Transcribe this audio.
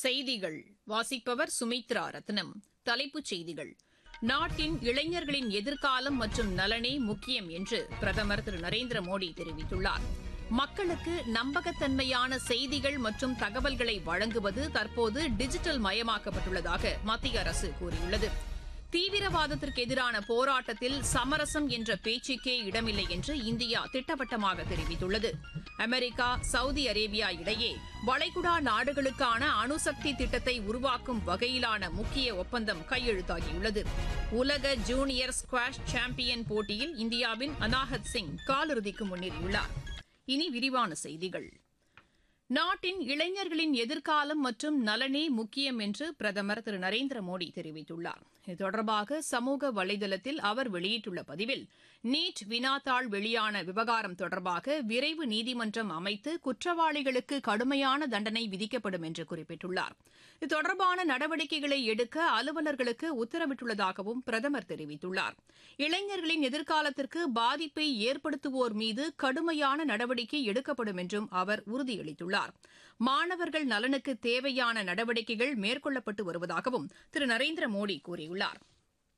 செய்திகள் வாசிப்பவர் சுமித்ரா ரத்னம் தலைப்புச் செய்திகள் நாட்டின் இளைஞர்களின் எதிர்காலம் மற்றும் நலனே முக்கியம் என்று பிரதமர் திரு நரேந்திர மோடி தெரிவித்துள்ளார் மக்களுக்கு நம்பகத்தன்மையான செய்திகள் மற்றும் தகவல்களை வழங்குவது தற்போது டிஜிட்டல் மயமாக்கப்பட்டுள்ளதாக மத்திய அரசு கூறியுள்ளது தீவிரவாதத்திற்கு எதிரான போராட்டத்தில் சமரசம் என்ற பேச்சுக்கே இடமில்லை என்று இந்தியா திட்டவட்டமாக தெரிவித்துள்ளது அமெரிக்கா சவுதி அரேபியா இடையே வளைகுடா நாடுகளுக்கான அணுசக்தி திட்டத்தை உருவாக்கும் வகையிலான முக்கிய ஒப்பந்தம் கையெழுத்தாகியுள்ளது உலக ஜூனியர் ஸ்குவாஷ் சாம்பியன் போட்டியில் இந்தியாவின் அனாஹத் சிங் காலிறுதிக்கு முன்னேறியுள்ளார் இனி விரிவான செய்திகள் நாட்டின் இளைஞர்களின் எதிர்காலம் மற்றும் நலனே முக்கியம் என்று பிரதமர் திரு நரேந்திர மோடி தெரிவித்துள்ளார் இது தொடர்பாக சமூக வலைதளத்தில் அவர் வெளியிட்டுள்ள பதிவில் நீட் வினாத்தாள் வெளியான விவகாரம் தொடர்பாக விரைவு நீதிமன்றம் அமைத்து குற்றவாளிகளுக்கு கடுமையான தண்டனை விதிக்கப்படும் என்று குறிப்பிட்டுள்ளார் இது தொடர்பான நடவடிக்கைகளை எடுக்க அலுவலர்களுக்கு உத்தரவிட்டுள்ளதாகவும் பிரதமர் தெரிவித்துள்ளார் இளைஞர்களின் எதிர்காலத்திற்கு பாதிப்பை ஏற்படுத்துவோர் மீது கடுமையான நடவடிக்கை எடுக்கப்படும் என்றும் அவர் உறுதியளித்துள்ளார் மாணவர்கள் நலனுக்கு தேவையான நடவடிக்கைகள் மேற்கொள்ளப்பட்டு வருவதாகவும் திரு நரேந்திர மோடி கூறியுள்ளார்